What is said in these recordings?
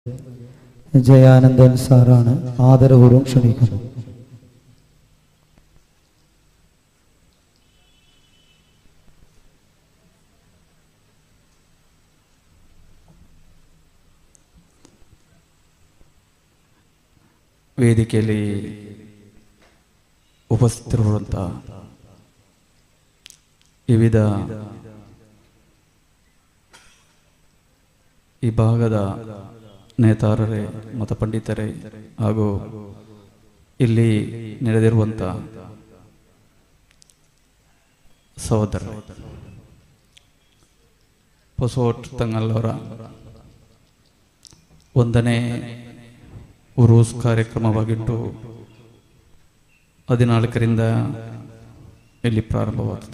ജയാനന്ദൻ സാറാണ് ആദരപൂർവ്വം ക്ഷണിക്കുന്നു ವೇದಿಕೆಯಲ್ಲಿ ಉಪಸ್ಥಿತರಿರುವಂಥ ವಿವಿಧ ಈ ಭಾಗದ ನೇತಾರರೇ ಮತಪಂಡಿತರೇ ಹಾಗೂ ಇಲ್ಲಿ ನೆರೆದಿರುವಂಥ ಸಹೋದರ ಹೊಸೋಟ್ ತಂಗಲ್ಲವರ ಒಂದನೇ ಉರೂಸ್ ಕಾರ್ಯಕ್ರಮವಾಗಿಟ್ಟು ಹದಿನಾಲ್ಕರಿಂದ ಇಲ್ಲಿ ಪ್ರಾರಂಭವಾಯಿತು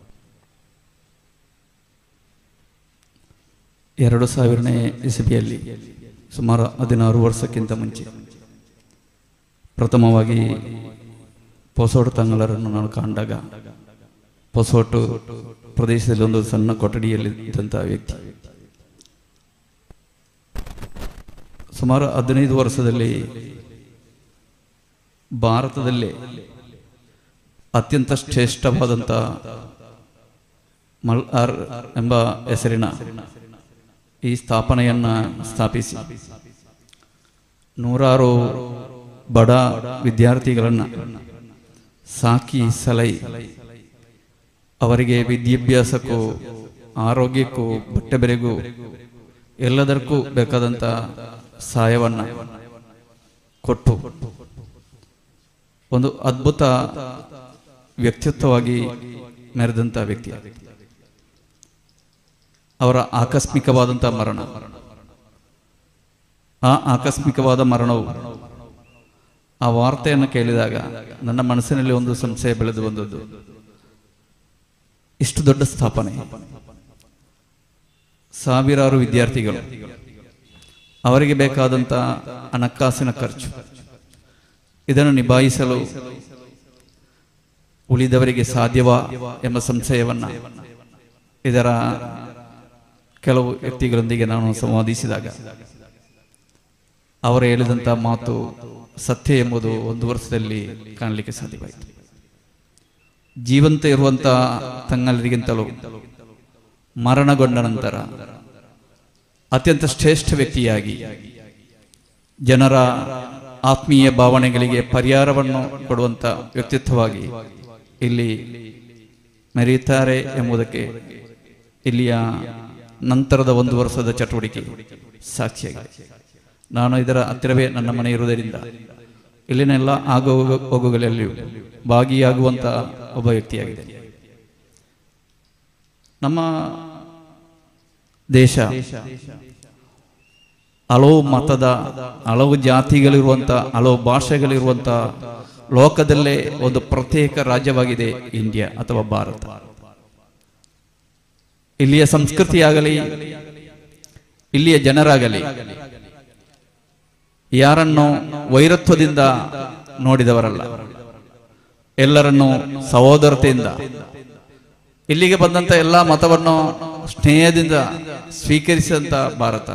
ಎರಡು ಸಾವಿರನೇ ಇಸವಿಯಲ್ಲಿ ಸುಮಾರು ಹದಿನಾರು ವರ್ಷಕ್ಕಿಂತ ಮುಂಚೆ ಪ್ರಥಮವಾಗಿ ಪೊಸೋಟು ತಂಗಳರನ್ನು ನಾನು ಕಂಡಾಗ ಪೊಸೋಟು ಪ್ರದೇಶದಲ್ಲಿ ಒಂದು ಸಣ್ಣ ಕೊಠಡಿಯಲ್ಲಿ ಇದ್ದಂತಹ ವ್ಯಕ್ತಿ ಸುಮಾರು ಹದಿನೈದು ವರ್ಷದಲ್ಲಿ ಭಾರತದಲ್ಲೇ ಅತ್ಯಂತ ಶ್ರೇಷ್ಠವಾದಂಥ ಮಲ್ಆರ್ ಎಂಬ ಹೆಸರಿನ ಈ ಸ್ಥಾಪನೆಯನ್ನ ಸ್ಥಾಪಿಸಿ ನೂರಾರು ಬಡ ವಿದ್ಯಾರ್ಥಿಗಳನ್ನು ಸಾಕಿ ಸಲೈ ಅವರಿಗೆ ವಿದ್ಯಾಭ್ಯಾಸಕ್ಕೂ ಆರೋಗ್ಯಕ್ಕೂ ಬಟ್ಟೆ ಬೆಲೆಗೂ ಎಲ್ಲದಕ್ಕೂ ಬೇಕಾದಂಥ ಸಹಾಯವನ್ನ ಕೊಟ್ಟು ಒಂದು ಅದ್ಭುತ ವ್ಯಕ್ತಿತ್ವವಾಗಿ ಮೆರೆದಂಥ ವ್ಯಕ್ತಿ ಅವರ ಆಕಸ್ಮಿಕವಾದಂಥ ಮರಣ ಆ ಆಕಸ್ಮಿಕವಾದ ಮರಣವು ಆ ವಾರ್ತೆಯನ್ನು ಕೇಳಿದಾಗ ನನ್ನ ಮನಸ್ಸಿನಲ್ಲಿ ಒಂದು ಸಂಶಯ ಬೆಳೆದು ಬಂದದ್ದು ಇಷ್ಟು ದೊಡ್ಡ ಸ್ಥಾಪನೆ ಸಾವಿರಾರು ವಿದ್ಯಾರ್ಥಿಗಳು ಅವರಿಗೆ ಬೇಕಾದಂಥ ಹಣಕಾಸಿನ ಖರ್ಚು ಇದನ್ನು ನಿಭಾಯಿಸಲು ಉಳಿದವರಿಗೆ ಸಾಧ್ಯವಾ ಎಂಬ ಸಂಶಯವನ್ನ ಇದರ ಕೆಲವು ವ್ಯಕ್ತಿಗಳೊಂದಿಗೆ ನಾನು ಸಂವಾದಿಸಿದಾಗ ಅವರು ಹೇಳಿದಂಥ ಮಾತು ಸತ್ಯ ಎಂಬುದು ಒಂದು ವರ್ಷದಲ್ಲಿ ಕಾಣಲಿಕ್ಕೆ ಸಾಧ್ಯವಾಯಿತು ಜೀವಂತ ಇರುವಂತ ತಂಗಲರಿಗಿಂತಲೂ ಮರಣಗೊಂಡ ನಂತರ ಅತ್ಯಂತ ಶ್ರೇಷ್ಠ ವ್ಯಕ್ತಿಯಾಗಿ ಜನರ ಆತ್ಮೀಯ ಭಾವನೆಗಳಿಗೆ ಪರಿಹಾರವನ್ನು ಕೊಡುವಂತ ವ್ಯಕ್ತಿತ್ವವಾಗಿ ಇಲ್ಲಿ ಮೆರೆಯುತ್ತಾರೆ ಎಂಬುದಕ್ಕೆ ಇಲ್ಲಿಯ ನಂತರದ ಒಂದು ವರ್ಷದ ಚಟುವಟಿಕೆ ಸಾಕ್ಷಿಯಾಗಿದೆ ನಾನು ಇದರ ಹತ್ತಿರವೇ ನನ್ನ ಮನೆ ಇರುವುದರಿಂದ ಇಲ್ಲಿನ ಎಲ್ಲ ಆಗು ಹೋಗುಗಳಲ್ಲಿಯೂ ಭಾಗಿಯಾಗುವಂತ ಒಬ್ಬ ವ್ಯಕ್ತಿಯಾಗಿದೆ ನಮ್ಮ ದೇಶ ಹಲವು ಮತದ ಹಲವು ಜಾತಿಗಳಿರುವಂತ ಹಲವು ಭಾಷೆಗಳಿರುವಂತ ಲೋಕದಲ್ಲೇ ಒಂದು ಪ್ರತ್ಯೇಕ ರಾಜ್ಯವಾಗಿದೆ ಇಂಡಿಯಾ ಅಥವಾ ಭಾರತ ಇಲ್ಲಿಯ ಸಂಸ್ಕೃತಿಯಾಗಲಿ ಇಲ್ಲಿಯ ಜನರಾಗಲಿ ಯಾರನ್ನು ವೈರತ್ವದಿಂದ ನೋಡಿದವರಲ್ಲ ಎಲ್ಲರನ್ನು ಸಹೋದರತೆಯಿಂದ ಇಲ್ಲಿಗೆ ಬಂದಂತ ಎಲ್ಲ ಮತವನ್ನು ಸ್ನೇಹದಿಂದ ಸ್ವೀಕರಿಸಿದಂತ ಭಾರತ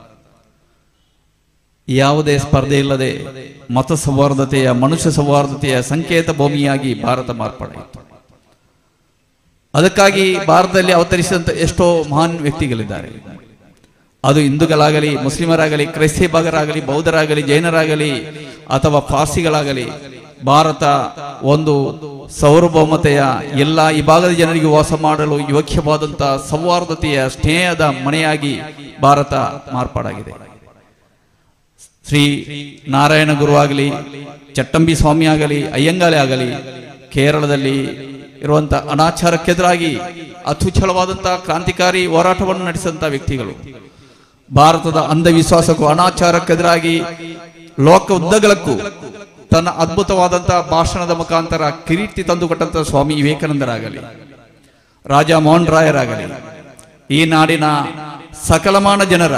ಯಾವುದೇ ಸ್ಪರ್ಧೆ ಇಲ್ಲದೆ ಮತ ಸೌಹಾರ್ದತೆಯ ಮನುಷ್ಯ ಸೌಹಾರ್ದತೆಯ ಸಂಕೇತ ಭೂಮಿಯಾಗಿ ಭಾರತ ಮಾರ್ಪಾಡಾಯಿತು ಅದಕ್ಕಾಗಿ ಭಾರತದಲ್ಲಿ ಅವತರಿಸಿದಂತ ಎಷ್ಟೋ ಮಹಾನ್ ವ್ಯಕ್ತಿಗಳಿದ್ದಾರೆ ಅದು ಹಿಂದೂಗಳಾಗಲಿ ಮುಸ್ಲಿಮರಾಗಲಿ ಕ್ರೈಸ್ತ ಭಾಗರಾಗಲಿ ಬೌದ್ಧರಾಗಲಿ ಜೈನರಾಗಲಿ ಅಥವಾ ಪಾರ್ಸಿಗಳಾಗಲಿ ಭಾರತ ಒಂದು ಸಾರ್ವಭೌಮತೆಯ ಎಲ್ಲ ಈ ಭಾಗದ ಜನರಿಗೆ ವಾಸ ಮಾಡಲು ಯೋಗ್ಯವಾದಂಥ ಸೌಹಾರ್ದತೆಯ ಸ್ನೇಹದ ಮನೆಯಾಗಿ ಭಾರತ ಮಾರ್ಪಾಡಾಗಿದೆ ಶ್ರೀ ನಾರಾಯಣ ಗುರು ಆಗಲಿ ಚಟ್ಟಂಬಿ ಸ್ವಾಮಿ ಆಗಲಿ ಅಯ್ಯಂಗಾಲೆ ಆಗಲಿ ಕೇರಳದಲ್ಲಿ ಇರುವಂತ ಅನಾಚಾರಕ್ಕೆದುರಾಗಿ ಅತ್ಯುಚ್ಛಲವಾದಂತಹ ಕ್ರಾಂತಿಕಾರಿ ಹೋರಾಟವನ್ನು ನಡೆಸಿದಂತ ವ್ಯಕ್ತಿಗಳು ಭಾರತದ ಅಂಧವಿಶ್ವಾಸಕ್ಕೂ ಅನಾಚಾರಕ್ಕೆದುರಾಗಿ ಲೋಕ ಉದ್ದಗಲಕ್ಕೂ ತನ್ನ ಅದ್ಭುತವಾದಂತಹ ಭಾಷಣದ ಮುಖಾಂತರ ಕಿರೀಟಿ ತಂದುಕೊಟ್ಟಂತ ಸ್ವಾಮಿ ವಿವೇಕಾನಂದರಾಗಲಿ ರಾಜ ಮೋಹನ್ ರಾಯರಾಗಲಿ ಈ ನಾಡಿನ ಸಕಲಮಾನ ಜನರ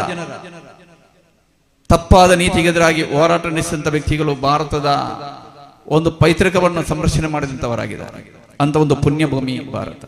ತಪ್ಪಾದ ನೀತಿಗೆ ಎದುರಾಗಿ ಹೋರಾಟ ನಡೆಸಿದಂತ ವ್ಯಕ್ತಿಗಳು ಭಾರತದ ಒಂದು ಪೈತೃಕವನ್ನು ಸಂರಕ್ಷಣೆ ಮಾಡಿದಂತವರಾಗಿದ್ದಾರೆ ಅಂತ ಒಂದು ಪುಣ್ಯ ಭೂಮಿ ಭಾರತ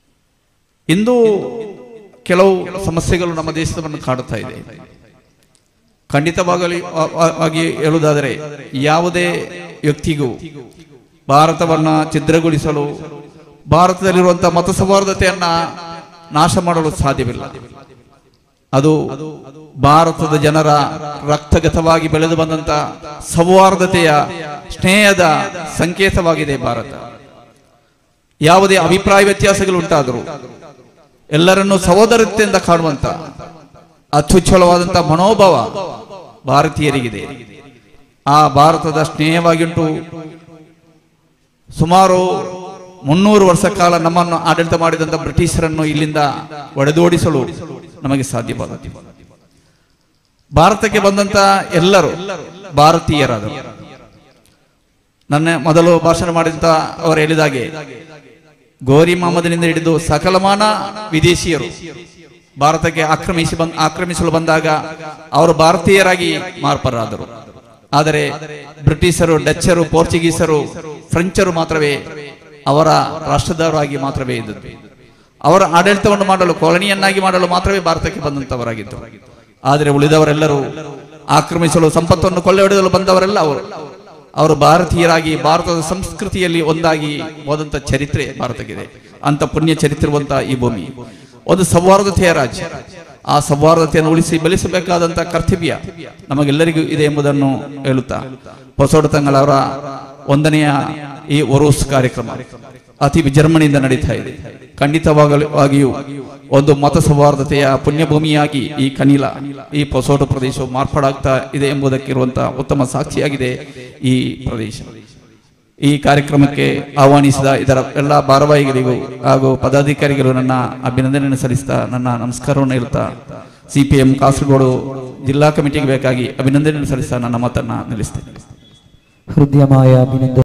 ಇಂದು ಕೆಲವು ಸಮಸ್ಯೆಗಳು ನಮ್ಮ ದೇಶವನ್ನು ಕಾಡುತ್ತಾ ಇದೆ ಖಂಡಿತವಾಗಲಿ ಆ- ಆ- ಆಗಿ ಹೇಳುವುದಾದರೆ ಯಾವುದೇ ವ್ಯಕ್ತಿಗೂ ಭಾರತವನ್ನ ಛಿದ್ರಗೊಳಿಸಲು ಭಾರತದಲ್ಲಿರುವಂತಹ ಮತ ಸೌಹಾರ್ದತೆಯನ್ನ ನಾಶ ಮಾಡಲು ಸಾಧ್ಯವಿಲ್ಲ ಅದು ಭಾರತದ ಜನರ ರಕ್ತಗತವಾಗಿ ಬೆಳೆದು ಬಂದಂತ ಸೌಹಾರ್ದತೆಯ ಸ್ನೇಹದ ಸಂಕೇತವಾಗಿದೆ ಭಾರತ ಯಾವುದೇ ಅಭಿಪ್ರಾಯ ವ್ಯತ್ಯಾಸಗಳು ಉಂಟಾದರೂ ಎಲ್ಲರನ್ನೂ ಸಹೋದರತೆಯಿಂದ ಕಾಣುವಂತ ಅತ್ಯುಜ್ವಲವಾದಂತಹ ಮನೋಭಾವ ಭಾರತೀಯರಿಗಿದೆ ಆ ಭಾರತದ ಸ್ನೇಹವಾಗಿ ಉಂಟು ಸುಮಾರು ಮುನ್ನೂರು ವರ್ಷ ಕಾಲ ನಮ್ಮನ್ನು ಆಡಳಿತ ಮಾಡಿದಂತ ಬ್ರಿಟಿಷರನ್ನು ಇಲ್ಲಿಂದ ಒಡೆದೋಡಿಸಲು ನಮಗೆ ಸಾಧ್ಯವಾದ ಭಾರತಕ್ಕೆ ಬಂದಂತ ಎಲ್ಲರೂ ಭಾರತೀಯರಾದರು ನನ್ನ ಮೊದಲು ಭಾಷಣ ಮಾಡಿದಂತ ಅವರು ಹೇಳಿದಾಗೆ ಗೋರಿ ಮೊಹಮ್ಮದನಿಂದ ಹಿಡಿದು ಸಕಲಮಾನ ವಿದೇಶಿಯರು ಭಾರತಕ್ಕೆ ಆಕ್ರಮಿಸಿ ಬಂದ್ ಆಕ್ರಮಿಸಲು ಬಂದಾಗ ಅವರು ಭಾರತೀಯರಾಗಿ ಮಾರ್ಪರಾದರು ಆದರೆ ಬ್ರಿಟಿಷರು ಡಚ್ಚರು ಪೋರ್ಚುಗೀಸರು ಫ್ರೆಂಚರು ಮಾತ್ರವೇ ಅವರ ರಾಷ್ಟ್ರದವರಾಗಿ ಮಾತ್ರವೇ ಇದ್ದದ್ದು ಅವರ ಆಡಳಿತವನ್ನು ಮಾಡಲು ಕಾಲನಿಯನ್ನಾಗಿ ಮಾಡಲು ಮಾತ್ರವೇ ಭಾರತಕ್ಕೆ ಬಂದಂತವರಾಗಿದ್ದರು ಆದರೆ ಉಳಿದವರೆಲ್ಲರೂ ಆಕ್ರಮಿಸಲು ಸಂಪತ್ತನ್ನು ಕೊಳ್ಳೆಹೊಡೆಯಲು ಬಂದವರೆಲ್ಲ ಅವರು ಅವರು ಭಾರತೀಯರಾಗಿ ಭಾರತದ ಸಂಸ್ಕೃತಿಯಲ್ಲಿ ಒಂದಾಗಿ ಹೋದಂತ ಚರಿತ್ರೆ ಭಾರತಕ್ಕಿದೆ ಅಂತ ಪುಣ್ಯ ಚರಿತ್ರೆವಂತ ಈ ಭೂಮಿ ಒಂದು ಸೌಹಾರ್ದತೆಯ ರಾಜ್ಯ ಆ ಸೌಹಾರ್ದತೆಯನ್ನು ಉಳಿಸಿ ಬೆಳೆಸಬೇಕಾದಂತ ಕರ್ತವ್ಯ ನಮಗೆಲ್ಲರಿಗೂ ಇದೆ ಎಂಬುದನ್ನು ಹೇಳುತ್ತಾ ಹೊಸೋಡ ತಂಗಳವರ ಒಂದನೆಯ ಈ ಒರೋಸ್ ಕಾರ್ಯಕ್ರಮ ಅತಿ ವಿಜೃಂಭಣೆಯಿಂದ ನಡೀತಾ ಇದೆ ಖಂಡಿತವಾಗಿಯೂ ಒಂದು ಮತ ಸೌಹಾರ್ದತೆಯ ಪುಣ್ಯಭೂಮಿಯಾಗಿ ಈ ಕನಿಲ ಈ ಪೊಸೋಟು ಪ್ರದೇಶವು ಮಾರ್ಪಾಡಾಗ್ತಾ ಇದೆ ಎಂಬುದಕ್ಕಿರುವಂತಹ ಉತ್ತಮ ಸಾಕ್ಷಿಯಾಗಿದೆ ಈ ಪ್ರದೇಶ ಈ ಕಾರ್ಯಕ್ರಮಕ್ಕೆ ಆಹ್ವಾನಿಸಿದ ಇದರ ಎಲ್ಲ ಭಾರವಾಹಿಗಳಿಗೂ ಹಾಗೂ ಪದಾಧಿಕಾರಿಗಳು ನನ್ನ ಅಭಿನಂದನೆಯನ್ನು ಸಲ್ಲಿಸ್ತಾ ನನ್ನ ನಮಸ್ಕಾರವನ್ನು ಹೇಳುತ್ತಾ ಸಿಪಿಎಂ ಕಾಸರಗೋಡು ಜಿಲ್ಲಾ ಕಮಿಟಿಗೆ ಬೇಕಾಗಿ ಅಭಿನಂದನೆಯನ್ನು ಸಲ್ಲಿಸ್ತಾ ನನ್ನ ಮಾತನ್ನ ನಿಲ್ಲಿಸ್ತೇನೆ ಹೃದಯಮಾಯ ಅಭಿನಂದನೆ